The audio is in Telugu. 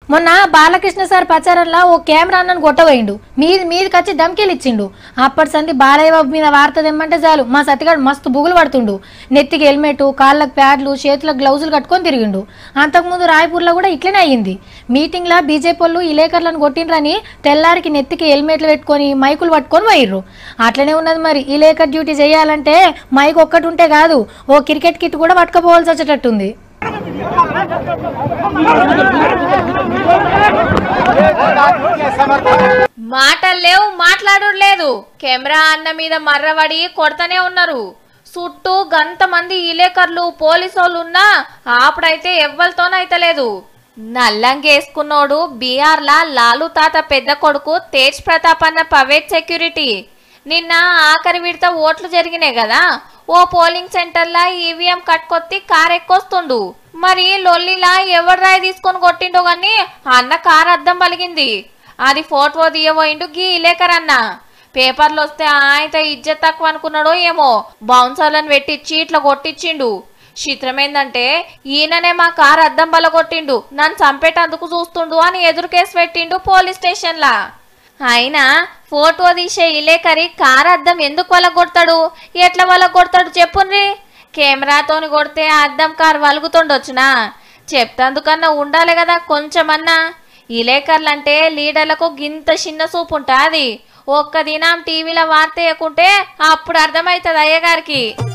మొన్న బాలకృష్ణ సార్ ప్రచారంలో ఓ కెమెరా అన్నను కొట్టబోయిండు మీది మీదికి వచ్చి ధమ్కీలు ఇచ్చిండు అప్పటి సంది బాలయ్య బాబు మీద వార్త తెమ్మంటే చాలు మా సత్తిగాడు మస్తు బుగులు పడుతుండు నెత్తికి హెల్మెట్ కాళ్ళకు ప్యాడ్లు చేతులకు గ్లౌజులు కట్టుకొని తిరిగిండు అంతకుముందు రాయపూర్లో కూడా ఇట్లనే అయ్యింది మీటింగ్లో బీజేపీ వాళ్ళు ఇలేకర్లను కొట్టిండ్రని తెల్లారికి నెత్తికి హెల్మెట్లు పెట్టుకొని మైకులు పట్టుకొని పోయిర్రు అట్లనే ఉన్నది మరి ఇలేకర్ డ్యూటీ చేయాలంటే మైక్ ఒక్కటి ఉంటే కాదు ఓ క్రికెట్ కిట్ కూడా పట్టుకపోవాల్సి వచ్చేటట్టుంది మాటలు లేవు మాట్లాడు లేదు కెమెరా అన్న మీద మర్రబడి కొడతనే ఉన్నారు చుట్టూ గంత మంది ఇలేకర్లు పోలీసోళ్ళు ఉన్నా ఆపుడైతే ఎవ్వరితోనైతలేదు నల్లంగేసుకున్నోడు బీఆర్లా లాలు తాత పెద్ద కొడుకు తేజ్ ప్రతాప్ అన్న ప్రైవేట్ సెక్యూరిటీ నిన్న ఆఖరి విడత ఓట్లు జరిగినాయి కదా ఓ పోలింగ్ సెంటర్లా ఈవీఎం కట్టుకొత్తి కార్ ఎక్కొస్తుండు మరి లొల్లిలా ఎవరు రాయి తీసుకొని కొట్టిండో గాని అన్న కార్ అద్దం పలిగింది అది ఫోటో తీయబోయిండు గీ ఇలేకర్ అన్న పేపర్లు వస్తే ఆయన ఇజ్జత్ తక్కువ అనుకున్నాడో ఏమో బౌన్సర్లను పెట్టించి ఇట్లా కొట్టించిండు చిత్రమేందంటే ఈయననే మా కార్ అద్దం బల కొట్టిండు నన్ను చంపేటందుకు చూస్తుండు అని ఎదురు కేసు పెట్టిండు పోలీస్ స్టేషన్లా అయినా ఫోటో తీసే ఇలేకరి కార్ అద్దం ఎందుకు వలగొడతాడు ఎట్లా వలగొడతాడు చెప్పుండ్రి కెమెరాతోని కొడితే ఆ అద్దం కార్ వలుగుతుండొచ్చునా చెప్తందుకన్నా ఉండాలి కదా కొంచెమన్నా ఇలేకర్లంటే లీడర్లకు గింత చిన్న సూపు ఉంటాది ఒక్క దినం టీవీలో వార్త వేయకుంటే అప్పుడు అర్థమవుతుంది అయ్యగారికి